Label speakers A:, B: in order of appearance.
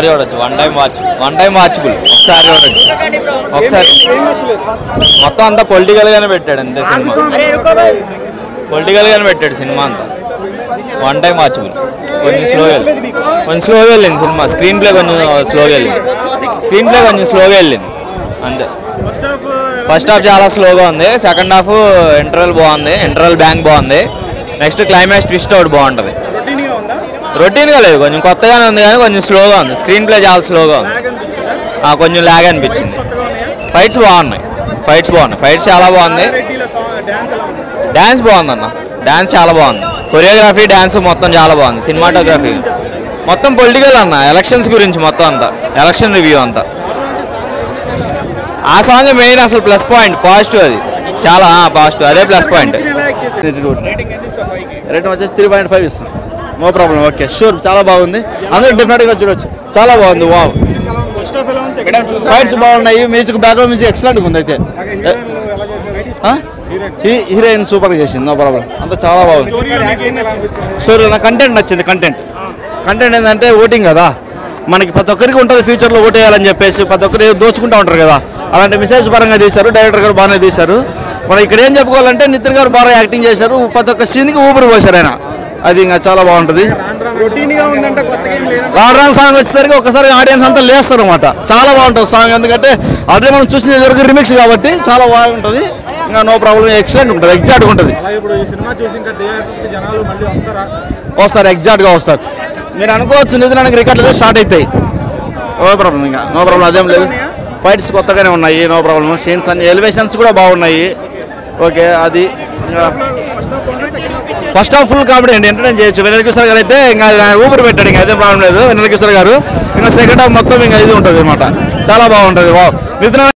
A: చూడొచ్చు one time watch one time watchable ఒకసారి చూడొచ్చు ఒకసారి మొత్తం అంతా పొలిటికల్ గానే పెట్టాడు అంతే సినిమా పొలిటికల్ గానే పెట్టాడు సినిమా అంతా వన్ టైం వాచబుల్ కొంచెం స్లోగా వెళ్ళింది కొంచెం స్లోగా వెళ్ళింది సినిమా స్క్రీన్ ప్లే కొంచెం స్లోగా వెళ్ళింది స్క్రీన్ ప్లే కొంచెం స్లోగా వెళ్ళింది అంతే ఫస్ట్ హాఫ్ చాలా స్లోగా ఉంది సెకండ్ హాఫ్ ఇంటర్వెల్ బాగుంది ఇంటర్వెల్ బ్యాంక్ బాగుంది నెక్స్ట్ క్లైమాక్స్ ట్విస్ట్ ఒకటి బాగుంటుంది రొటీన్గా లేదు కొంచెం కొత్తగానే ఉంది కానీ కొంచెం స్లోగా ఉంది స్క్రీన్ ప్లే చాలా స్లోగా ఉంది ఆ, కొంచెం లాగ్ అనిపించింది ఫైట్స్ బాగున్నాయి ఫైట్స్ బాగున్నాయి ఫైట్స్ చాలా బాగుంది డ్యాన్స్ బాగుంది అన్న డ్యాన్స్ చాలా బాగుంది కొరియోగ్రఫీ డ్యాన్స్ మొత్తం చాలా బాగుంది సినిమాటోగ్రఫీ మొత్తం పొలిటికల్ అన్న ఎలక్షన్స్ గురించి మొత్తం అంతా ఎలక్షన్ రివ్యూ అంతా ఆ సాంగ్ మెయిన్ అసలు ప్లస్ పాయింట్ పాజిటివ్ అది చాలా పాజిటివ్ అదే ప్లస్ పాయింట్
B: రేటింగ్ వచ్చేసి త్రీ పాయింట్ ఫైవ్ ఇస్తాం నో ప్రాబ్లం ఓకే షూర్ చాలా బాగుంది అందరూ డెఫినెట్గా చూడొచ్చు చాలా బాగుంది వావ్ ఫైట్స్ బాగున్నాయి మ్యూజిక్ బ్యాక్గ్రౌండ్ మ్యూజిక్ ఎక్సలెంట్గా ఉంది అయితే హీరోయిన్ సూపర్గా చేసింది నో ప్రాబ్లం అంతా చాలా బాగుంది స్టోరీ నా కంటెంట్ నచ్చింది కంటెంట్ కంటెంట్ ఏంటంటే ఓటింగ్ కదా మనకి ప్రతి ఒక్కరికి ఉంటుంది ఫ్యూచర్లో ఓట్ వేయాలని చెప్పేసి ప్రతి ఒక్కరు ఏదో దోచుకుంటూ ఉంటారు కదా అలాంటి మెసేజ్ పరంగా తీశారు డైరెక్టర్ గారు బాగానే తీశారు మనం ఇక్కడ ఏం చెప్పుకోవాలంటే నితిన్ గారు బాగా యాక్టింగ్ చేశారు ప్రతి ఒక్క సీన్కి ఊపిరి పోశారు ఆయన అది ఇంకా చాలా బాగుంటుంది రాను రాను సాంగ్ వచ్చేసరికి ఒకసారి ఆడియన్స్ అంతా లేస్తారు అనమాట చాలా బాగుంటుంది సాంగ్ ఎందుకంటే ఆల్రెడీ మనం చూసిన వరకు రిమిక్స్ కాబట్టి చాలా బాగుంటుంది ఇంకా నో ప్రాబ్లం ఎక్సలెంట్ ఉంటుంది ఎగ్జాక్ట్గా ఉంటుంది
C: ఇప్పుడు ఈ సినిమా చూసి ఇంకా థియేటర్స్కి జనాలు మళ్ళీ వస్తారా
B: వస్తారు ఎగ్జాక్ట్గా వస్తారు మీరు అనుకోవచ్చు నిధులానికి రికార్డులు అయితే స్టార్ట్ అవుతాయి నో ప్రాబ్లం ఇంకా నో ప్రాబ్లం అదేం లేదు ఫైట్స్ కొత్తగానే ఉన్నాయి నో ప్రాబ్లం సీన్స్ అన్ని ఎలివేషన్స్ కూడా బాగున్నాయి ఓకే అది ఇంకా ఫస్ట్ హాఫ్ ఫుల్ కామెడీ అండి ఎంటర్టైన్ చేయొచ్చు వెనల్ కిషోర్ గారు అయితే ఇంకా ఆయన ఊపిరి పెట్టాడు ఇంకా అదేం ప్రాబ్లం లేదు వెనల్ కిషోర్ గారు ఇంకా సెకండ్ హాఫ్ మొత్తం ఇంకా ఇది ఉంటుంది అనమాట చాలా బాగుంటుంది వా నితిన్